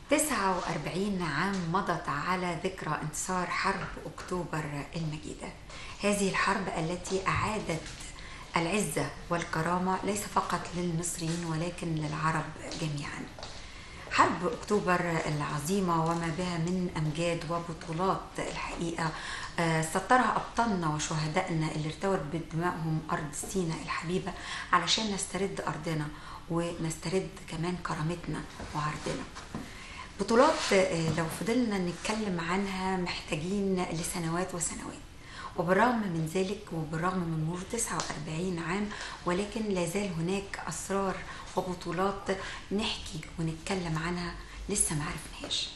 49 عام مضت على ذكرى انتصار حرب أكتوبر المجيدة هذه الحرب التي أعادت العزة والكرامة ليس فقط للمصريين ولكن للعرب جميعا حرب أكتوبر العظيمة وما بها من أمجاد وبطولات الحقيقة آه، سطرها أبطالنا وشهدائنا اللي ارتوت بدمائهم أرض سيناء الحبيبة علشان نسترد أرضنا ونسترد كمان كرامتنا وعرضنا بطولات آه، لو فضلنا نتكلم عنها محتاجين لسنوات وسنوات وبالرغم من ذلك وبالرغم من مرور 49 عام ولكن لا زال هناك أسرار وبطولات نحكي ونتكلم عنها لسه ما عرفناهاش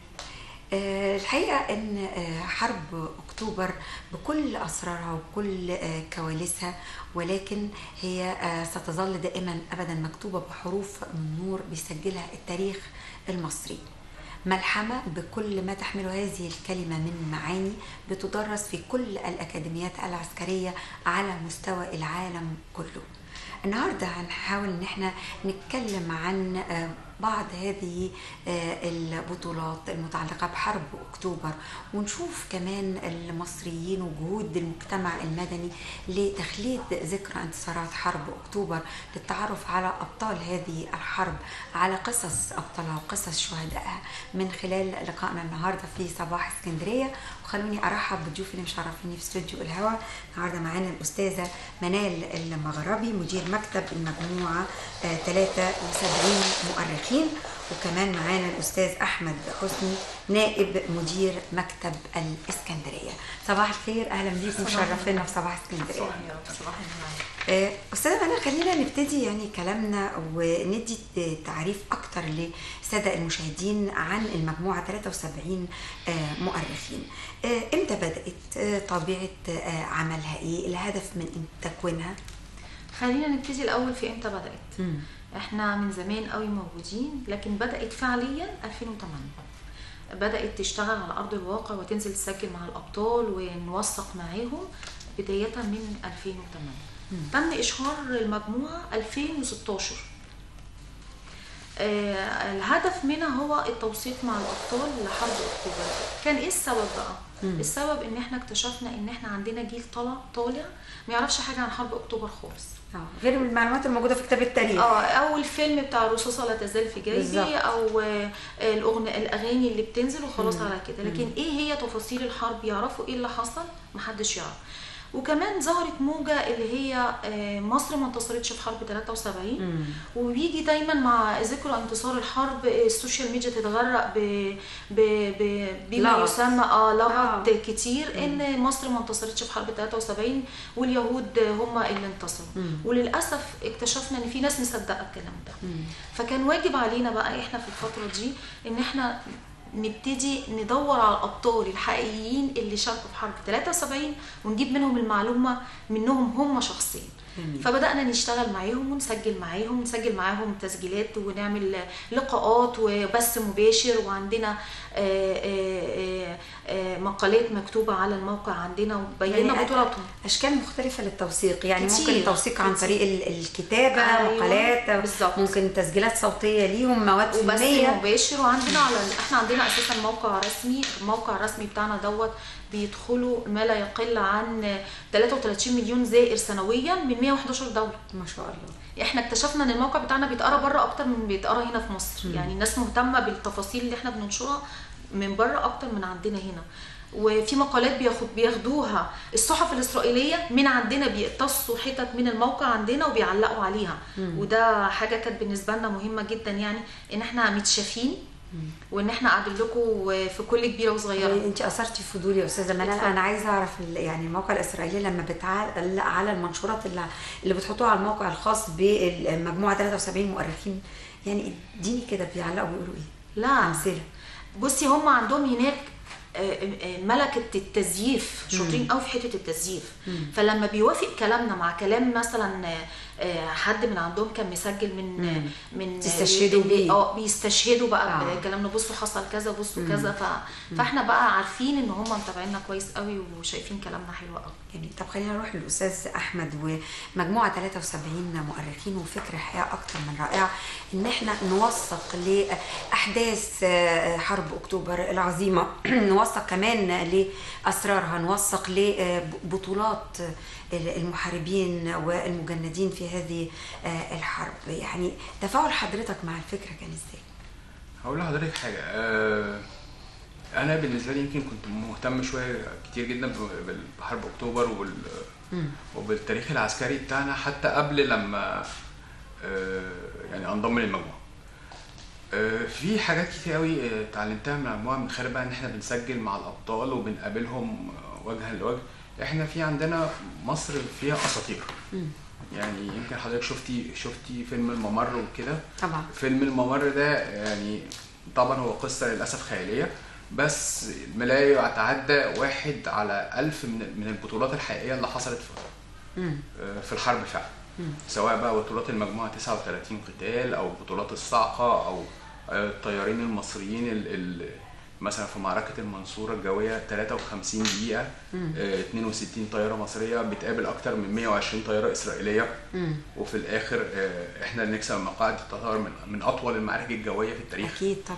آه، الحقيقة أن آه، حرب أكتوبر بكل أسرارها وكل آه، كواليسها ولكن هي آه، ستظل دائما أبدا مكتوبة بحروف من نور بيسجلها التاريخ المصري ملحمة بكل ما تحمله هذه الكلمة من معاني بتدرس في كل الأكاديميات العسكرية على مستوى العالم كله النهاردة هنحاول ان احنا نتكلم عن آه، بعض هذه آه، البطولات المتعلقة بحرب أكتوبر ونشوف كمان المصريين وجهود المجتمع المدني لتخليد ذكرى انتصارات حرب أكتوبر للتعرف على أبطال هذه الحرب على قصص أبطالها وقصص شهدائها من خلال لقائنا النهاردة في صباح اسكندرية وخلوني أرحب بضيوفي اللي مشرفيني في استوديو الهوا النهاردة معانا الأستاذة منال المغربي مدير مكتب المجموعة آه، 73 مؤرخين وكمان معانا الأستاذ أحمد حسني نائب مدير مكتب الإسكندرية صباح الخير أهلا بيكم مشرفينا في صباح اسكندرية صباح النور آه، أستاذة منال خلينا نبتدي يعني كلامنا وندي تعريف أكتر للسادة المشاهدين عن المجموعة 73 آه، مؤرخين آه، إمتى بدأت آه، طبيعة آه، عملها إيه الهدف من تكوينها خلينا نبتدي الاول في امتى بدات احنا من زمان قوي موجودين لكن بدات فعليا 2008 بدات تشتغل على ارض الواقع وتنزل تسجل مع الابطال ونوثق معاهم بدايه من 2008 تم اشهار المجموعه 2016 آه الهدف منها هو التوثيق مع الابطال لحرب اكتوبر كان ايه السبب بقى مم. السبب ان احنا اكتشفنا ان احنا عندنا جيل طالع طالع ما يعرفش حاجه عن حرب اكتوبر خالص آه، غير المعلومات الموجودة في كتاب التاريخ اه او الفيلم بتاع الرصاصه لا تزال في جيبي بالظبط. او آه، الأغن... الاغاني اللي بتنزل وخلاص مم. على كده لكن ايه هي تفاصيل الحرب يعرفوا ايه اللي حصل محدش يعرف وكمان ظهرت موجه اللي هي آه، مصر ما انتصرتش في حرب 73 مم. وبيجي دايما مع ذكرى انتصار الحرب السوشيال ميديا تتغرق ب... ب... ب... بما لغط. يسمى اه لغط آه. كتير ان مصر ما انتصرتش في حرب 73 واليهود هم اللي انتصروا مم. وللاسف اكتشفنا ان في ناس مصدقه الكلام ده مم. فكان واجب علينا بقى احنا في الفتره دي ان احنا نبتدي ندور على الابطال الحقيقيين اللي شاركوا في حرب 73 ونجيب منهم المعلومه منهم هم شخصيا جميل. فبدانا نشتغل معاهم ونسجل معاهم ونسجل معاهم تسجيلات ونعمل لقاءات وبث مباشر وعندنا آه، آه، آه، آه، مقالات مكتوبه على الموقع عندنا وبينا يعني بطولاتهم اشكال مختلفه للتوثيق يعني كتير. ممكن توثيق عن كتير. طريق ال- الكتابه أيوة، مقالات بالظبط. ممكن تسجيلات صوتيه ليهم مواد وبث فنيه مباشر وعندنا على احنا عندنا اساسا موقع رسمي الموقع الرسمي بتاعنا دوت بيدخلوا ما لا يقل عن 33 مليون زائر سنويا من 111 دوله ما شاء الله احنا اكتشفنا ان الموقع بتاعنا بيتقرا بره اكتر من بيتقرا هنا في مصر يعني الناس مهتمه بالتفاصيل اللي احنا بننشرها من بره اكتر من عندنا هنا وفي مقالات بياخد بياخدوها الصحف الاسرائيليه من عندنا بيقتصوا حتت من الموقع عندنا وبيعلقوا عليها وده حاجه كانت بالنسبه لنا مهمه جدا يعني ان احنا متشافين وان احنا قاعدين لكم في كل كبيره وصغيره انت اثرتي فضولي يا استاذه منال اتفضل. انا عايزه اعرف ال- يعني الموقع الاسرائيلي لما بتعلق على المنشورات اللي, اللي بتحطوها على الموقع الخاص بالمجموعه 73 مؤرخين يعني اديني كده بيعلقوا بيقولوا ايه لا امثله بصي هم عندهم هناك آه، آه، ملكة التزييف شاطرين قوي في حتة التزييف فلما بيوافق كلامنا مع كلام مثلا آه، آه، حد من عندهم كان مسجل من مم. من تستشهدوا بي- بيه. اه بيستشهدوا بقى آه. بكلامنا بصوا حصل كذا بصوا كذا ف... فاحنا بقى عارفين ان هم متابعيننا كويس قوي وشايفين كلامنا حلو قوي جميل طب خلينا نروح للاستاذ احمد ومجموعه 73 مؤرخين وفكره الحقيقه اكتر من رائعه ان احنا نوثق لاحداث آه، حرب اكتوبر العظيمه نوثق كمان لاسرارها نوثق لبطولات المحاربين والمجندين في هذه آه، الحرب يعني تفاعل حضرتك مع الفكره كان ازاي؟ هقول لحضرتك حاجه آه، انا بالنسبه لي يمكن كنت مهتم شويه كتير جدا ب- بال- بحرب اكتوبر وبال وبالتاريخ العسكري بتاعنا حتى قبل لما آه، يعني انضم للمجموعه آه، في حاجات كتير قوي آه، اتعلمتها من المجموعه من خلال بقى ان احنا بنسجل مع الابطال وبنقابلهم آه، وجها لوجه احنا في عندنا مصر فيها اساطير يعني يمكن حضرتك شفتي شفتي فيلم الممر وكده طبعا فيلم الممر ده يعني طبعا هو قصة للأسف خيالية بس لا يتعدى واحد على ألف من من البطولات الحقيقية اللي حصلت في مم. في الحرب فعلا سواء بقى بطولات المجموعة 39 قتال أو بطولات الصاعقة أو الطيارين المصريين ال- ال- مثلا في معركة المنصورة الجوية 53 دقيقة آه، 62 طيارة مصرية بتقابل أكتر من 120 طيارة إسرائيلية مم. وفي الآخر آه، إحنا اللي نكسب المقاعد تعتبر من من أطول المعارك الجوية في التاريخ اكيد طبعا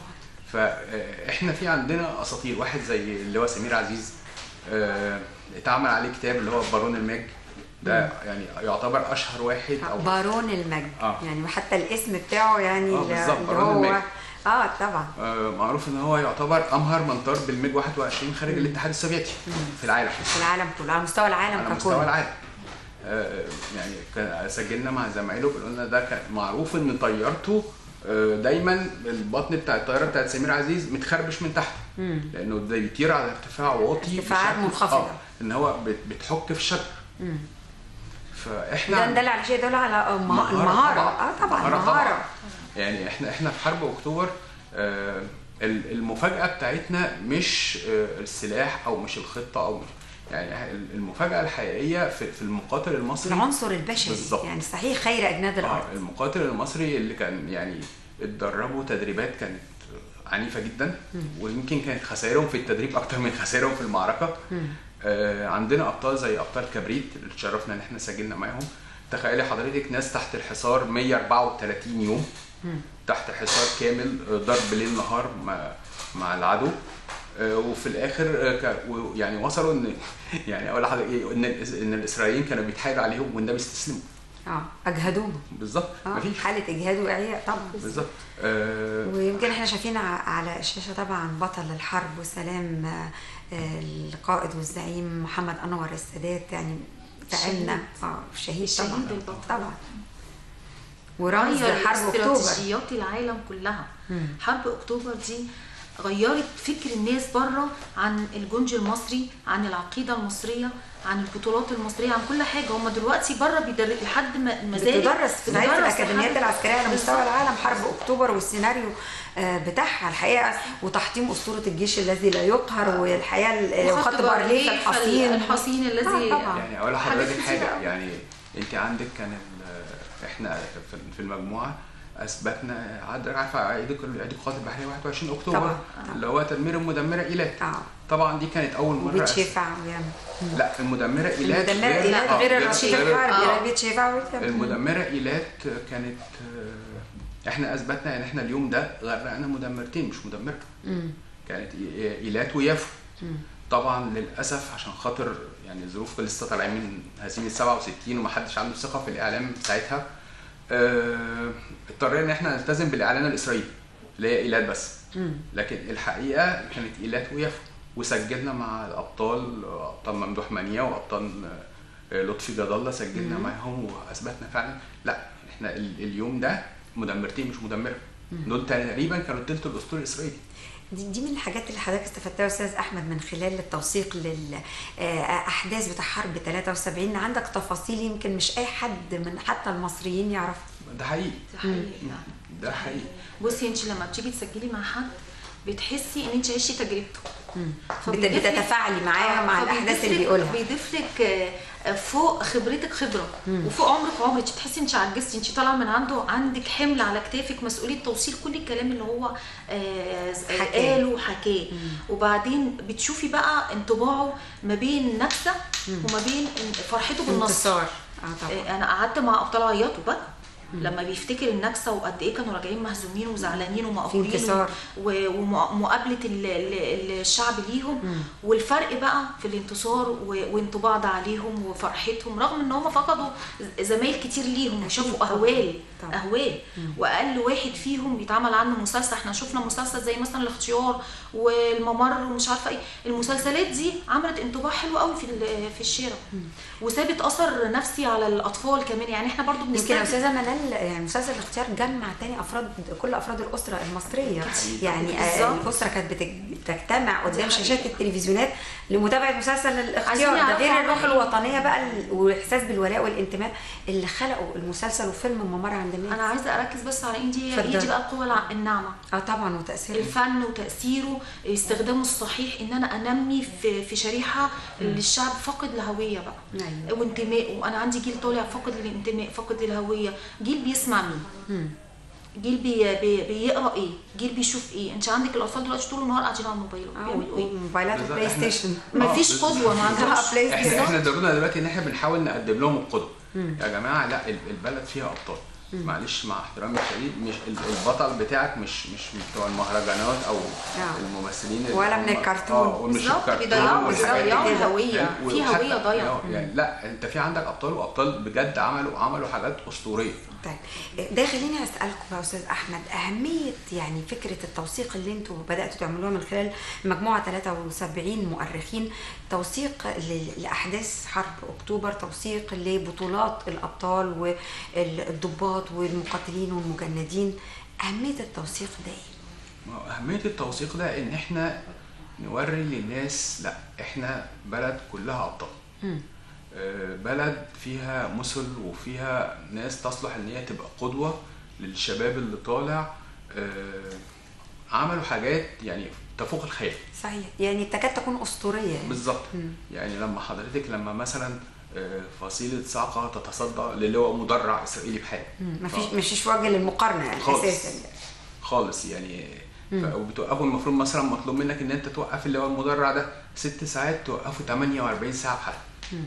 فاحنا في عندنا اساطير واحد زي اللي هو سمير عزيز آه، اتعمل عليه كتاب اللي هو بارون الماج ده يعني يعتبر اشهر واحد او بارون المجد آه. يعني حتى الاسم بتاعه يعني آه، اللي بالظبط، اللي بارون هو المجد. اه طبعا آه، معروف ان هو يعتبر امهر منطار بالميج 21 خارج الاتحاد السوفيتي في العالم في العالم كله على مستوى العالم على ككل مستوى العالم آه، يعني كان سجلنا مع زمايله بيقولوا لنا ده كان معروف ان طيارته آه، دايما البطن بتاع الطياره بتاعت سمير عزيز متخربش من تحت لانه ده بيطير على ارتفاع واطي ارتفاعات بشكل- منخفضة. آه، ان هو بت- بتحك في الشجر فاحنا ده ده اللي على شيء يدل على آه، مه- مهارة المهاره طبعاً. اه طبعا مهارة مهاره يعني احنا احنا في حرب اكتوبر آه، ال- المفاجاه بتاعتنا مش آه، السلاح او مش الخطه او مش يعني المفاجاه الحقيقيه في في المقاتل المصري العنصر البشري بالظبط. يعني صحيح خير اجناد اه الارض المقاتل المصري اللي كان يعني اتدربوا تدريبات كانت عنيفه جدا ويمكن كانت خسائرهم في التدريب اكتر من خسائرهم في المعركه آه عندنا ابطال زي ابطال كبريت اللي اتشرفنا ان احنا سجلنا معاهم تخيلي حضرتك ناس تحت الحصار 134 يوم تحت حصار كامل آه، ضرب ليل نهار مع, مع العدو آه، وفي الاخر آه، ك- و- يعني وصلوا ان يعني اقول لحضرتك ايه ان الإس- ان الاسرائيليين كانوا بيتحايلوا عليهم والنبي استسلموا اه اجهدوهم بالظبط اه مفيش حاله اجهاد واعياء طبعا بالظبط آه ويمكن احنا شايفين ع- على الشاشه طبعا بطل الحرب وسلام آه، آه، القائد والزعيم محمد انور السادات يعني فعلنا اه شهيد الشهيد طبعا البطل. طبعا ورمز غير حرب اكتوبر استراتيجيات العالم كلها مم. حرب اكتوبر دي غيرت فكر الناس بره عن الجندي المصري عن العقيده المصريه عن البطولات المصريه عن كل حاجه هم دلوقتي بره بيدرس لحد ما المزارع بتدرس في صحيح في الاكاديميات لحد- العسكريه على مستوى بالظبط. العالم حرب اكتوبر والسيناريو آه، بتاعها الحقيقه وتحطيم اسطوره الجيش الذي لا يقهر والحقيقه ال- وخط وخط بارليف بارليف الحصين الحصين الذي آه، طبعا. يعني اقول حاجات لحضرتك كتيرة حاجه أوي. يعني انت عندك كان ال- احنا في- في المجموعه اثبتنا عاد عارفه عيد الك- عيد القوات البحريه 21 اكتوبر طبعا. اللي هو تدمير المدمره ايلات اه طبعا دي كانت اول مره وبيت أس- شفع وياما لا المدمره ايلات المدمره غير- ايلات آه، غير الرشيد غير- الحرب آه. غير بيت شفع وياما. المدمره ايلات كانت آه، احنا اثبتنا ان احنا اليوم ده غرقنا مدمرتين مش مدمره مم. كانت إي- ايلات ويافو طبعا للاسف عشان خاطر يعني الظروف لسه طالعين من هزيمه 67 ومحدش عنده ثقه في الاعلام ساعتها آه، اضطرينا ان احنا نلتزم بالاعلان الاسرائيلي اللي هي ايلات بس مم. لكن الحقيقه كانت ايلات ويافو وسجلنا مع الابطال ابطال ممدوح منيا وابطال آه، لطفي جد الله سجلنا معاهم واثبتنا فعلا لا احنا ال- اليوم ده مدمرتين مش مدمره دول تقريبا كانوا التلت الاسطوري الاسرائيلي دي, دي من الحاجات اللي حضرتك استفدتها يا استاذ احمد من خلال التوثيق للاحداث بتاع حرب 73 عندك تفاصيل يمكن مش اي حد من حتى المصريين يعرفها ده حقيقي ده حقيقي فعلا. ده حقيقي بصي انت لما بتيجي تسجلي مع حد بتحسي ان انت عشتي تجربته بت- بتتفاعلي معاها مع فبيضيف الاحداث اللي لك- بيقولها بيضيف لك آه، فوق خبرتك خبره وفوق عمرك عمر انت بتحسي انت عجزتي انت طالعه من عنده عندك حمل على كتافك مسؤوليه توصيل كل الكلام اللي هو آه، حكاه. قاله وحكاه وبعدين بتشوفي بقى انطباعه ما بين نكسه وما بين فرحته بالنصر انتصار اه طبعا آه، انا قعدت مع ابطال عيطوا بقى لما بيفتكر النكسه وقد ايه كانوا راجعين مهزومين وزعلانين ومقهورين انتصار. و- ومقابله ال- ال- الشعب ليهم والفرق بقى في الانتصار و- وانطباع ده عليهم وفرحتهم رغم ان هم فقدوا زمايل كتير ليهم وشافوا طبعاً. اهوال طبعاً. اهوال واقل واحد فيهم بيتعمل عنه مسلسل احنا شفنا مسلسل زي مثلا الاختيار والممر ومش عارفه ايه المسلسلات دي عملت انطباع حلو قوي في ال- في الشارع وسابت اثر نفسي على الاطفال كمان يعني احنا برضو يمكن يا بنستخدم استاذه منال يعني مسلسل الاختيار جمع تاني افراد كل افراد الاسره المصريه يعني آه، بالظبط. الاسره كانت بتج- بتجتمع قدام حقيقة. شاشات التلفزيونات لمتابعه مسلسل الاختيار عايزين ده يعرفوا غير عنه الروح إيه. الوطنيه بقى ال- والاحساس بالولاء والانتماء اللي خلقوا المسلسل وفيلم ممر عند الناس انا عايزه اركز بس على ان دي هي اتفضل. دي بقى القوه الع- الناعمه اه طبعا وتاثير الفن وتاثيره استخدامه الصحيح ان انا انمي في في شريحه للشعب فاقد الهويه بقى أيوة. وانتمائه انا عندي جيل طالع فاقد للانتماء فاقد للهويه جيل بيسمع مين جيل بي بي بيقرا ايه جيل بيشوف ايه انت عندك الاطفال دلوقتي طول النهار قاعدين على الموبايل اه بيعملوا ايه وموبايلات بالظبط. وبلاي إحنا- ستيشن مفيش آه، قدوه ما عندهمش بلاي احنا ستيشن احنا دورنا دلوقتي ان احنا بنحاول نقدم لهم القدوه يا جماعه لا ال- البلد فيها ابطال معلش مع احترامي الشديد مش ال- البطل بتاعك مش مش من بتوع المهرجانات او آه. الممثلين اللي ولا من هم- الكرتون. اه ومش بالظبط الكرتون بيضيعوا والحاجات دي. بيضيعوا كده. الهويه يعني في وحتى- هويه ضايعه يعني لا انت في عندك ابطال وابطال بجد عملوا عملوا حاجات اسطوريه طيب ده خليني اسالكم بقى يا استاذ احمد اهميه يعني فكره التوثيق اللي انتوا بداتوا تعملوها من خلال مجموعه 73 مؤرخين توثيق ل- لاحداث حرب اكتوبر توثيق لبطولات الابطال والضباط والمقاتلين والمجندين اهميه التوثيق ده ايه؟ ما هو أهمية التوثيق ده إن إحنا نوري للناس لا إحنا بلد كلها أبطال. آه، بلد فيها مثل وفيها ناس تصلح إن هي تبقى قدوة للشباب اللي طالع آه، عملوا حاجات يعني تفوق الخيال. صحيح يعني تكاد تكون اسطوريه يعني. بالظبط يعني لما حضرتك لما مثلا آه، فصيلة صاعقة تتصدى للواء مدرع إسرائيلي بحاله. مم. مفيش مفيش وجه للمقارنه يعني خالص. اساسا خالص يعني ف- وبتوقفوا المفروض مثلا مطلوب منك ان انت توقف اللي هو المدرع ده ست ساعات توقفه 48 ساعه بحالها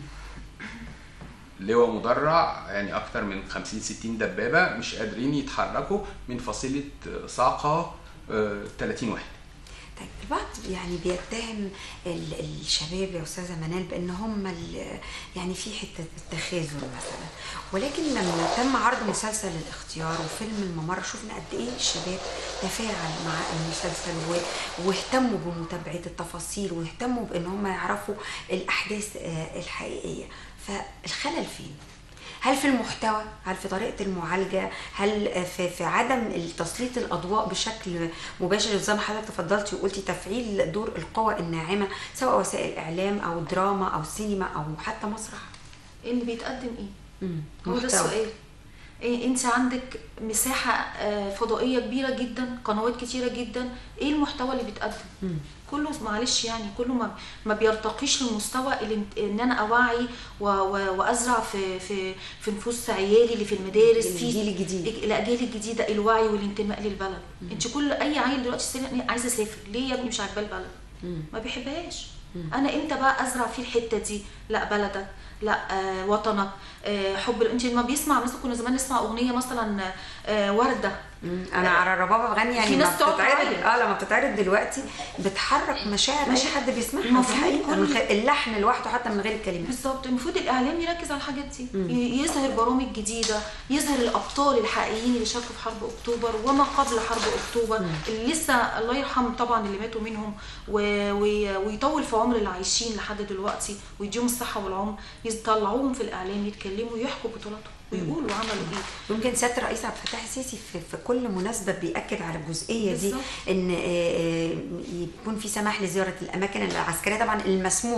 اللي هو مدرع يعني اكتر من 50 60 دبابه مش قادرين يتحركوا من فصيله صاعقه آه، 30 واحد طيب البعض يعني بيتهم ال- الشباب يا استاذه منال بان هم ال- يعني في حته التخاذل مثلا ولكن لما تم عرض مسلسل الاختيار وفيلم الممر شفنا قد ايه الشباب تفاعل مع المسلسل و- واهتموا بمتابعه التفاصيل واهتموا بان هم يعرفوا الاحداث آه، الحقيقيه فالخلل فين؟ هل في المحتوى هل في طريقه المعالجه هل في, في عدم تسليط الاضواء بشكل مباشر زي ما حضرتك تفضلتي وقلتي تفعيل دور القوى الناعمه سواء وسائل اعلام او دراما او سينما او حتى مسرح اللي بيتقدم ايه مم. هو ده محتوى. السؤال إيه انت عندك مساحه آه، فضائيه كبيره جدا قنوات كتيره جدا ايه المحتوى اللي بيتقدم كله معلش يعني كله ما, ما بيرتقيش للمستوى اللي انت- ان انا اوعي و- و- وازرع في في في نفوس عيالي اللي في المدارس في الجيل الجديد. الاجيال الجديده الوعي والانتماء للبلد انت كل اي عيل دلوقتي السنة عايز اسافر ليه يا ابني مش عاجباه البلد ما بيحبهاش انا امتى بقى ازرع فيه الحته دي لا بلدك لا آه وطنك آه حب انت لما بيسمع مثلا كنا زمان نسمع اغنيه مثلا آه ورده مم. انا على الربابه بغني يعني في لما ناس تقعد بتتعرض تعيط. اه لما بتتعرض دلوقتي بتحرك مشاعر اي مش- حد بيسمعها دي المفروض حقيقة. كل- من خ- اللحن لوحده حتى من غير الكلمات بالظبط المفروض الاعلام يركز على الحاجات دي ي- يظهر برامج جديده يظهر الابطال الحقيقيين اللي شاركوا في حرب اكتوبر وما قبل حرب اكتوبر اللي لسه الله يرحم طبعا اللي ماتوا منهم و... و... ويطول في عمر اللي عايشين لحد دلوقتي ويديهم الصحه والعمر يطلعوهم في الاعلام يتكلموا يحكوا بطولاتهم ويقولوا عملوا ايه يمكن سياده الرئيس عبد الفتاح السيسي في, في كل مناسبه بياكد على الجزئيه دي بالظبط. ان آه، آه، يكون في سماح لزياره الاماكن العسكريه طبعا المسموح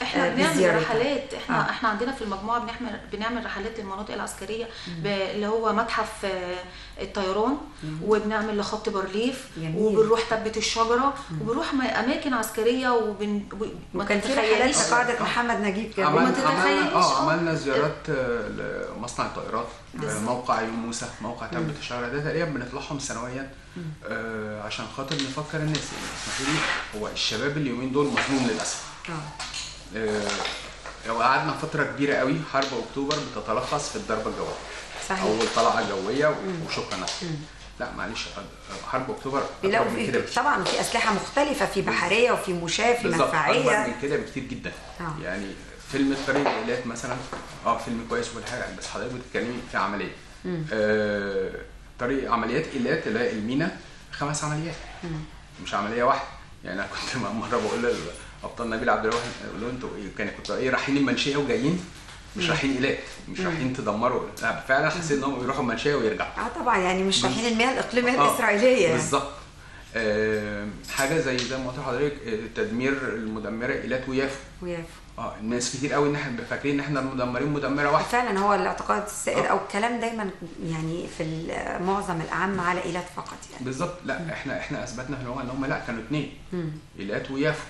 احنا آه، بنعمل بزيارتها. رحلات احنا آه. آه. احنا عندنا في المجموعه بنعمل بنعمل رحلات للمناطق العسكريه ب- اللي هو متحف آه، الطيران وبنعمل لخط بارليف جميل. وبنروح تبة الشجره وبنروح م- اماكن عسكريه وبن ما وكان في رحلات تتخيليش. لقاعده محمد نجيب كمان وما عملنا تتخيليش، عملنا اه آه. عملنا زيارات آه، لمصنع الطائرات آه، بالظبط. موقع عيون موسى موقع تبت الشجره ده تقريبا بنطلعهم سنويا آه عشان خاطر نفكر الناس يعني اسمحي لي هو الشباب اليومين دول مظلوم للاسف اه آه، لو قعدنا فترة كبيرة قوي حرب أكتوبر بتتلخص في الضربة الجوية صحيح. أول طلعة جوية وشكرا لا معلش حرب أكتوبر بيلاقوا أكبر من في كده بكتير. طبعا في اسلحه مختلفه في بحريه وفي مشاه في بالظبط أكبر مدفعيه من كده بكتير جدا آه. يعني فيلم طريق الإيلات مثلا اه فيلم كويس وكل حاجة بس حضرتك بتتكلمي في عملية آه طريق عمليات إيلات اللي هي المينا خمس عمليات مش عملية واحدة يعني أنا كنت مرة بقول لأبطال نبيل عبد الواحد أقول له أنتوا إيه كان كنتوا إيه رايحين المنشية وجايين مش رايحين إيلات مش رايحين تدمروا لا فعلا حسيت إن هم بيروحوا المنشية ويرجعوا اه طبعا يعني مش رايحين المياه الاقليميه آه، الاسرائيليه يعني. بالظبط آه حاجه زي زي ما قلت لحضرتك آه، تدمير المدمره ايلات ويافو ويافو. اه الناس كتير قوي ان احنا فاكرين ان احنا المدمرين مدمره واحده فعلا هو الاعتقاد السائد آه. او الكلام دايما يعني في ال- معظم الاعم على ايلات فقط يعني بالظبط لا احنا احنا اثبتنا في الواقع ان هم لا كانوا اثنين ايلات ويافو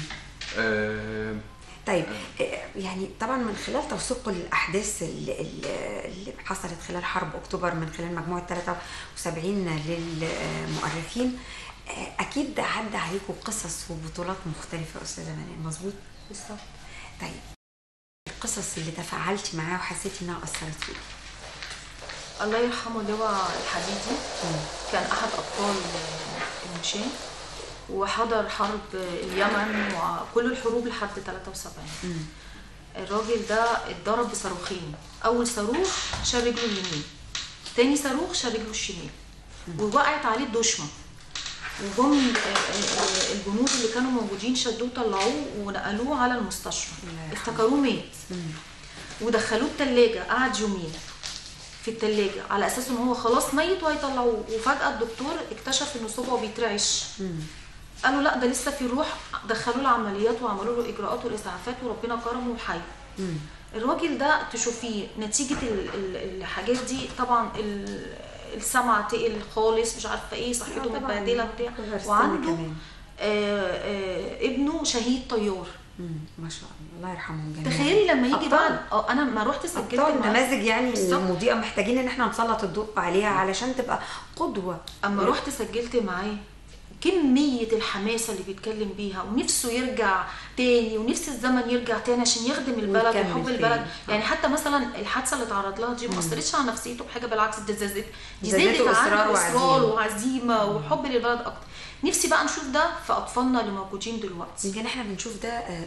آه طيب آه، يعني طبعا من خلال توثيق الاحداث اللي, اللي حصلت خلال حرب اكتوبر من خلال مجموعه 73 للمؤرخين آه، اكيد عدى عليكم قصص وبطولات مختلفه يا استاذه منال مظبوط بالظبط طيب القصص اللي تفاعلتي معاها وحسيتي انها اثرت فيك الله يرحمه لواء الحديدي كان احد ابطال المشاة وحضر حرب اليمن وكل الحروب لحد 73 الراجل ده اتضرب بصاروخين اول صاروخ شال رجله اليمين تاني صاروخ شال رجله الشمال ووقعت عليه الدشمه وجم آه، آه، آه، الجنود اللي كانوا موجودين شدوه طلعوه ونقلوه على المستشفى الله يرحمه. افتكروه مات ودخلوه التلاجة قعد يومين في التلاجة على اساس ان هو خلاص ميت وهيطلعوه وفجأة الدكتور اكتشف ان صبعه بيترعش قالوا لا ده لسه في روح دخلوه العمليات وعملوا له اجراءات والاسعافات وربنا كرمه وحي الراجل ده تشوفيه نتيجة ال- ال- الحاجات دي طبعا ال- السمع تقل خالص مش عارفه ايه صحته آه طبعاً. متبهدله بتاع كبر السن وعنده كمان. آه آه ابنه شهيد طيار مم، ما شاء الله الله يرحمهم جميعا تخيلي لما يجي أبطال. بعد اه انا ما رحت سجلت ابطال مع- نماذج يعني بالظبط. مضيئه محتاجين ان احنا نسلط الضوء عليها علشان تبقى قدوه اما رحت سجلت معاه كمية الحماسة اللي بيتكلم بيها ونفسه يرجع تاني ونفس الزمن يرجع تاني عشان يخدم البلد ويكمل وحب تاني. البلد آه. يعني حتى مثلا الحادثة اللي اتعرض لها دي ما اثرتش على نفسيته بحاجة بالعكس دي زادت دي زادته زادت إصرار عنده وعزيمة. اصرار وعزيمة وحب للبلد اكتر نفسي بقى نشوف ده في اطفالنا اللي موجودين دلوقتي يمكن احنا بنشوف ده آه،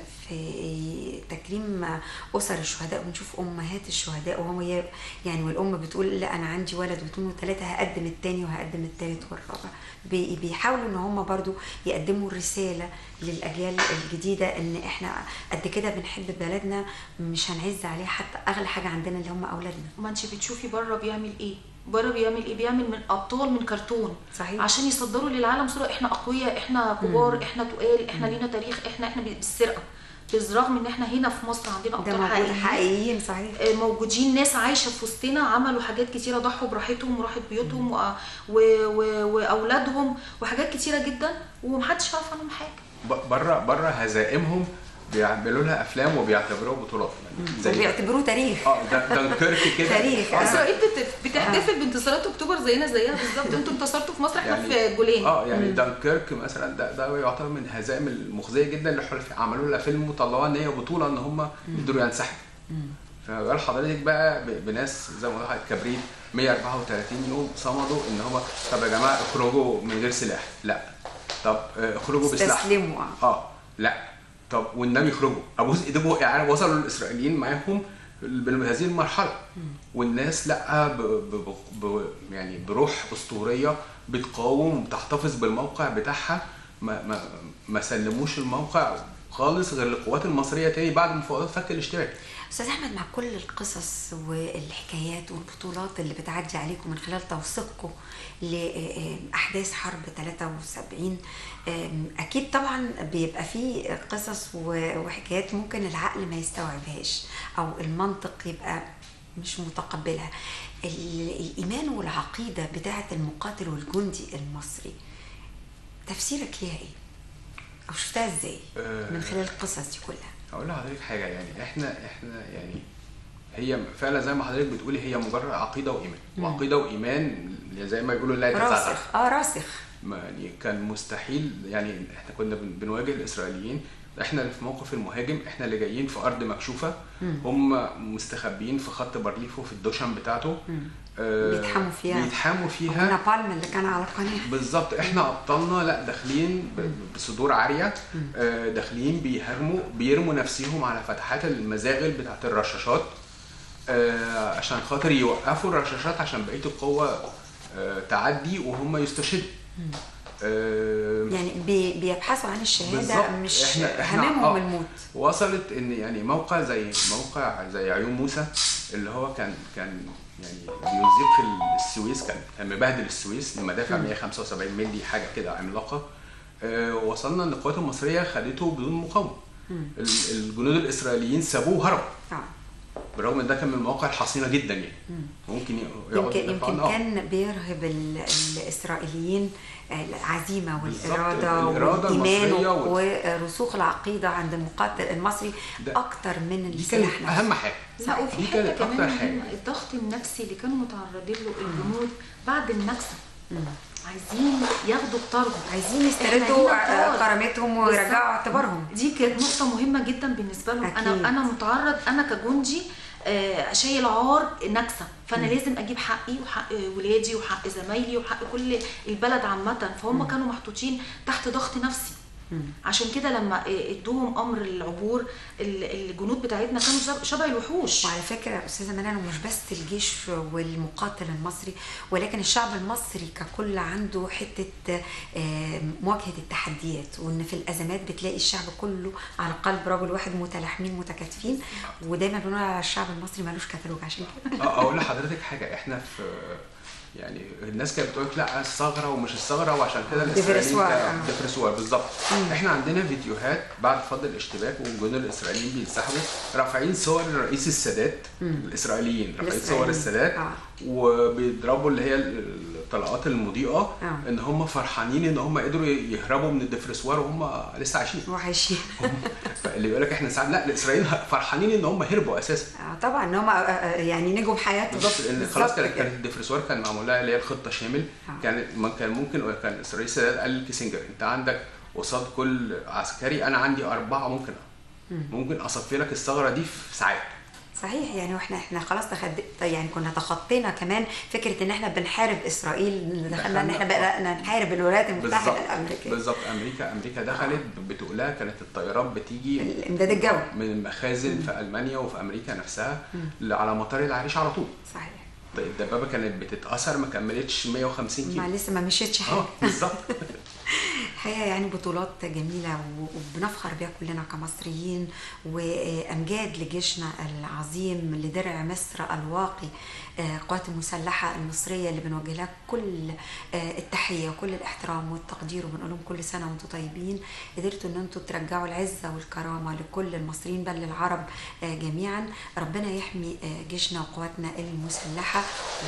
في تكريم آه، اسر الشهداء وبنشوف امهات الشهداء وهو ي- يعني والام بتقول لا انا عندي ولد واثنين وثلاثه هقدم الثاني وهقدم الثالث والرابع بي- بيحاولوا ان هم برضو يقدموا الرساله للاجيال الجديده ان احنا قد كده بنحب بلدنا مش هنعز عليها حتى اغلى حاجه عندنا اللي هم اولادنا ما انت بتشوفي بره بيعمل ايه بره بيعمل ايه بيعمل من ابطال من كرتون صحيح. عشان يصدروا للعالم صوره احنا اقوياء احنا كبار احنا تقال احنا لينا تاريخ احنا احنا بالسرقه بالرغم ان احنا هنا في مصر عندنا ده ابطال موجود حقيقيين حقيقيين صحيح آه، موجودين ناس عايشه في وسطنا عملوا حاجات كتيره ضحوا براحتهم وراحت بيوتهم و... و... و... واولادهم وحاجات كتيره جدا ومحدش عارف عنهم حاجه ب- بره بره هزائمهم بيعملوا لها افلام وبيعتبروها بطولات يعني زي وبيعتبروه تاريخ اه ده دنكرك كده تاريخ. آه، اسرائيل بت... بتحتفل بانتصارات اكتوبر زينا زيها بالظبط انتوا انتصرتوا في مصر احنا في جولان اه يعني دانكيرك مثلا ده ده يعتبر من الهزائم المخزيه جدا اللي حلف عملوا لها فيلم وطلعوها ان هي بطوله ان هم قدروا ينسحبوا فقال حضرتك بقى ب- بناس زي ما قلت كبريت 134 يوم صمدوا ان هم طب يا جماعه اخرجوا من غير سلاح لا طب آه، اخرجوا بسلاح استسلموا آه. اه لا طب والنبي يخرجوا ابوس ايديهم يعني وصلوا الاسرائيليين معاهم بهذه المرحله والناس لا ب ب ب يعني بروح اسطوريه بتقاوم وبتحتفظ بالموقع بتاعها ما ما ما سلموش الموقع خالص غير القوات المصريه تاني بعد مفاوضات فك الاشتباك استاذ احمد مع كل القصص والحكايات والبطولات اللي بتعدي عليكم من خلال توثيقكم لاحداث حرب 73 أم، اكيد طبعا بيبقى فيه قصص و- وحكايات ممكن العقل ما يستوعبهاش او المنطق يبقى مش متقبلها ال- الايمان والعقيده بتاعه المقاتل والجندي المصري تفسيرك ليها ايه او شفتها ازاي أه. من خلال القصص دي كلها هقول لحضرتك حاجه يعني احنا احنا يعني هي فعلا زي ما حضرتك بتقولي هي مجرد عقيده وايمان وعقيده وايمان زي ما بيقولوا لا يتزعزع راسخ اه راسخ ما يعني كان مستحيل يعني احنا كنا بن- بنواجه الاسرائيليين احنا اللي في موقف المهاجم احنا اللي جايين في ارض مكشوفه هم مستخبيين في خط بارليفو في الدوشن بتاعته آه، بيتحاموا فيها. بيتحاموا فيها ابونا بالم اللي كان على القناه بالظبط احنا ابطالنا لا داخلين ب- بصدور عاريه آه، داخلين بيهرموا بيرموا نفسيهم على فتحات المزاغل بتاعت الرشاشات آه، عشان خاطر يوقفوا الرشاشات عشان بقيه القوه آه، تعدي وهم يستشهدوا آه، يعني بي بيبحثوا عن الشهاده بالظبط. مش إحنا- إحنا- هممهم آه. الموت وصلت ان يعني موقع زي موقع زي عيون موسى اللي هو كان كان يعني بيزيق في السويس كان كان مبهدل السويس المدافع 175 مللي حاجه كده عملاقه آه، وصلنا ان القوات المصريه خدته بدون مقاومه ال- الجنود الاسرائيليين سابوه وهربوا آه. بالرغم ان ده كان من المواقع الحصينه جدا يعني ممكن يقعدوا يمكن يدافعوا يمكن عنه. كان بيرهب ال- الاسرائيليين العزيمه بالظبط، والاراده الإرادة والايمان المصرية ورسوخ العقيده عند المقاتل المصري ده- اكتر من دي كانت السلاح نفسه اهم حاجه لا وفي دي حاجه كانت كمان أكتر حاجة. مهمة، الضغط النفسي اللي كانوا متعرضين له الجنود بعد المكسب عايزين ياخدوا بطارهم عايزين إحنا يستردوا هنا طار. كرامتهم ويرجعوا بالظبط. اعتبارهم دي كانت نقطة مهمة جدا بالنسبة لهم أكيد. أنا أنا متعرض أنا كجندي آه، شايل عار نكسة فأنا لازم أجيب حقي وحق ولادي وحق زمايلي وحق كل البلد عامة فهم كانوا محطوطين تحت ضغط نفسي عشان كده لما آه، ادوهم امر العبور ال- الجنود بتاعتنا كانوا شب- شبه الوحوش وعلى فكره استاذه منال مش بس الجيش والمقاتل المصري ولكن الشعب المصري ككل عنده حته آه، مواجهه التحديات وان في الازمات بتلاقي الشعب كله على قلب رجل واحد متلاحمين متكاتفين ودايما بنقول على الشعب المصري ملوش كتالوج عشان كده اه اقول لحضرتك حاجه احنا في يعني الناس كانت بتقول لك لا الثغره ومش الثغره وعشان كده الاسرائيليين ديفرسوار، كانوا- آه. ديفرسوار بالظبط احنا عندنا فيديوهات بعد فض الاشتباك والجنود الاسرائيليين بينسحبوا رافعين صور رئيس السادات الاسرائيليين رافعين صور الإسرائيليين. السادات آه. وبيضربوا اللي هي الطلقات المضيئه آه. ان هم فرحانين ان هم قدروا يهربوا من الديفرسوار وهم لسه عايشين وعايشين اللي بيقول لك احنا ساعات لا الاسرائيليين فرحانين ان هم هربوا اساسا آه، طبعا ان هم يعني نجوا بحياتهم بالظبط لان خلاص بالظبط كانت كده. كانت الديفرسوار كان معمول لها اللي هي الخطه شامل آه. كان ما كان ممكن كان اسرائيل السادات قال لكيسنجر انت عندك قصاد كل عسكري انا عندي اربعه ممكن ممكن اصفي لك الثغره دي في ساعات صحيح يعني واحنا احنا خلاص تخد... يعني كنا تخطينا كمان فكره ان احنا بنحارب اسرائيل دخلنا ان احنا بدانا نحارب الولايات المتحده بالظبط الامريكيه بالظبط امريكا امريكا دخلت بتقولها كانت الطيارات بتيجي الامداد الجوي من المخازن في المانيا وفي امريكا نفسها على مطار العريش على طول صحيح الدبابه كانت بتتاثر ما كملتش 150 ما كيلو لسه ما مشيتش حاجه اه بالظبط الحقيقه يعني بطولات جميله و- وبنفخر بيها كلنا كمصريين وامجاد لجيشنا العظيم لدرع مصر الواقي آه، القوات المسلحه المصريه اللي بنوجه لها كل آه، التحيه وكل الاحترام والتقدير وبنقول لهم كل سنه وانتم طيبين قدرتوا ان انتم ترجعوا العزه والكرامه لكل المصريين بل للعرب آه، جميعا ربنا يحمي آه، جيشنا وقواتنا المسلحه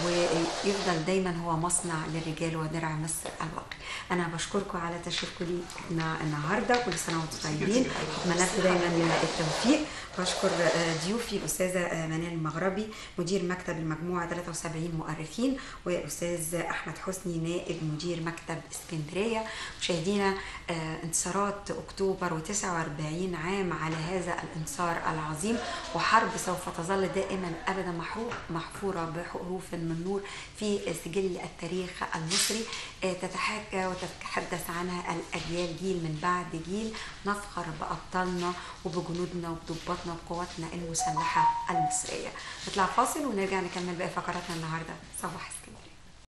ويفضل دايما هو مصنع للرجال ودرع مصر الواقي انا بشكركم على تشريفكم لينا النهارده كل سنه وانتم طيبين اتمنى لكم دايما التوفيق بشكر آه، ضيوفي الاستاذه آه، منال المغربي مدير مكتب المجموعه 73 مؤرخين واستاذ احمد حسني نائب مدير مكتب اسكندريه مشاهدينا آه، انتصارات اكتوبر و49 عام على هذا الانتصار العظيم وحرب سوف تظل دائما ابدا محروف محفوره بحروف من نور في سجل التاريخ المصري آه، تتحاكى وتتحدث عنها الاجيال جيل من بعد جيل نفخر بابطالنا وبجنودنا وبضباطنا وبقواتنا المسلحه المصريه نطلع فاصل ونرجع نكمل باقي فقراتنا النهارده صباح الخير